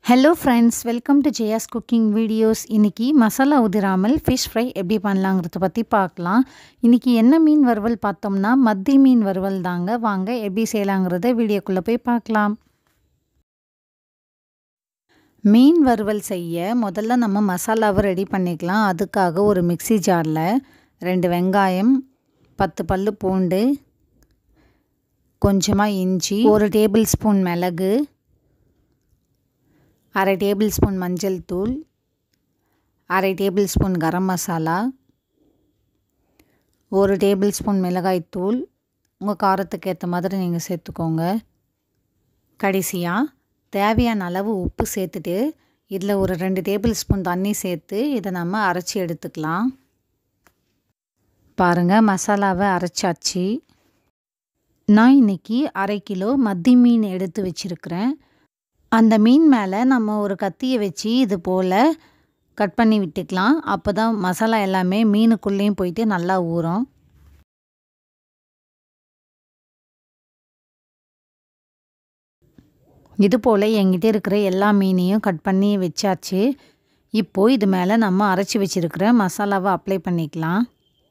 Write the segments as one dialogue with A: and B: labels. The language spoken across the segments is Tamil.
A: hello friends welcome to Jaya's cooking videos இன்றைக்கி மசாலா உதிராமல் ஃபிஷ் ஃப்ரை எப்படி பண்ணலாங்கிறத பற்றி பார்க்கலாம் இன்றைக்கி என்ன மீன் வறுவல் பார்த்தோம்னா மத்தி மீன் வறுவல் தாங்க வாங்க எப்படி செய்யலாங்கிறத வீடியோக்குள்ளே போய் பார்க்கலாம் மீன் வறுவல் செய்ய முதல்ல நம்ம மசாலாவை ரெடி பண்ணிக்கலாம் அதுக்காக ஒரு மிக்சி ஜாரில் ரெண்டு வெங்காயம் பத்து பல் பூண்டு கொஞ்சமாக இஞ்சி ஒரு டேபிள் ஸ்பூன் மிளகு அரை டேபிள் ஸ்பூன் மஞ்சள் தூள் அரை டேபிள் ஸ்பூன் கரம் மசாலா ஒரு டேபிள் ஸ்பூன் மிளகாய் தூள் உங்கள் காரத்துக்கு ஏற்ற மாதிரி நீங்கள் சேர்த்துக்கோங்க கடைசியாக தேவையான அளவு உப்பு சேர்த்துட்டு இதில் ஒரு ரெண்டு டேபிள் ஸ்பூன் தண்ணி சேர்த்து இதை நம்ம அரைச்சி எடுத்துக்கலாம் பாருங்கள் மசாலாவை அரைச்சாச்சு நான் இன்றைக்கி அரை கிலோ மத்தி மீன் எடுத்து வச்சுருக்கிறேன் அந்த மீன் மேலே நம்ம ஒரு கத்தியை வச்சு இது போல் கட் பண்ணி விட்டுக்கலாம் அப்போ தான் மசாலா எல்லாமே மீனுக்குள்ளேயும் போயிட்டு நல்லா ஊறும் இது போல் என்கிட்ட இருக்கிற எல்லா மீனையும் கட் பண்ணி வச்சாச்சு இப்போது இது மேலே நம்ம அரைச்சி வச்சுருக்கிற மசாலாவை அப்ளை பண்ணிக்கலாம்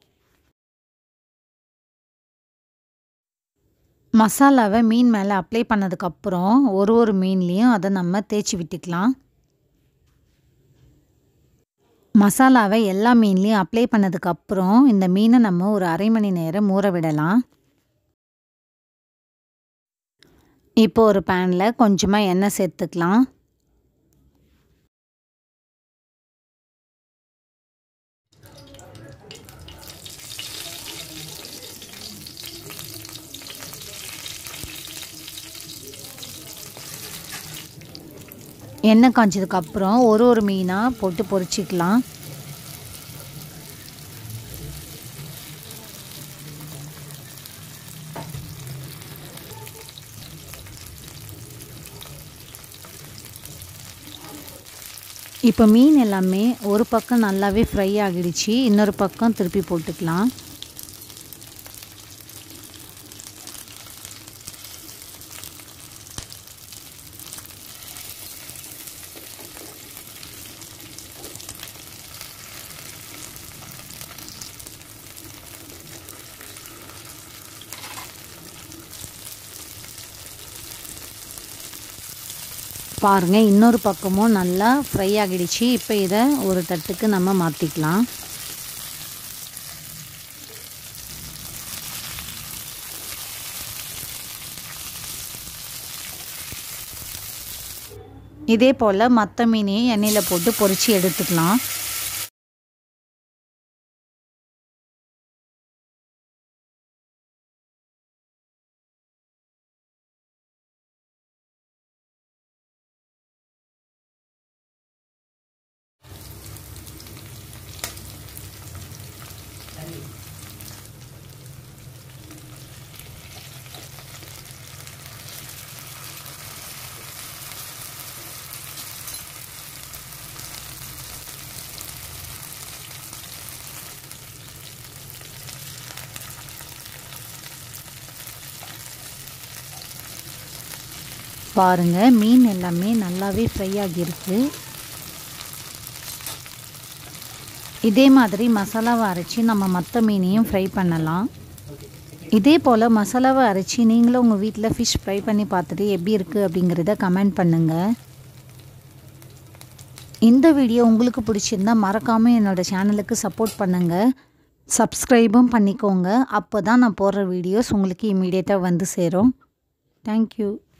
A: மசாலாவை மீன் மேலே அப்ளை பண்ணதுக்கப்புறம் ஒரு ஒரு மீன்லேயும் அதை நம்ம தேய்ச்சி விட்டுக்கலாம் மசாலாவை எல்லா மீன்லேயும் அப்ளை பண்ணதுக்கப்புறம் இந்த மீனை நம்ம ஒரு அரை மணி நேரம் ஊற விடலாம் இப்போ ஒரு பேனில் கொஞ்சமாக எண்ணெய் சேர்த்துக்கலாம் எண்ணெய் காய்ச்சதுக்கப்புறம் ஒரு ஒரு மீனாக போட்டு பொரிச்சிக்கலாம் இப்போ மீன் எல்லாமே ஒரு பக்கம் நல்லாவே ஃப்ரை ஆகிடுச்சு இன்னொரு பக்கம் திருப்பி போட்டுக்கலாம் பாருங்கள் இன்னொரு பக்கமும் நல்லா ஃப்ரை ஆகிடுச்சு இப்போ இதை ஒரு தட்டுக்கு நம்ம மாற்றிக்கலாம் இதே போல் மற்ற மீனையும் எண்ணெயில் போட்டு பொரித்து எடுத்துக்கலாம் பாருங்கள் மீன் எல்லாமே நல்லாவே ஃப்ரை ஆகியிருக்கு இதே மாதிரி மசாலாவை அரைச்சி நம்ம மற்ற மீனையும் ஃப்ரை பண்ணலாம் இதே போல் மசாலாவை அரைச்சி நீங்களும் உங்கள் வீட்டில் ஃபிஷ் ஃப்ரை பண்ணி பார்த்துட்டு எப்படி இருக்குது அப்படிங்கிறத கமெண்ட் பண்ணுங்கள் இந்த வீடியோ உங்களுக்கு பிடிச்சிருந்தா மறக்காமல் என்னோடய சேனலுக்கு சப்போர்ட் பண்ணுங்கள் சப்ஸ்கிரைபும் பண்ணிக்கோங்க அப்போ தான் நான் போடுற வீடியோஸ் உங்களுக்கு இமீடியட்டாக வந்து சேரும் தேங்க்யூ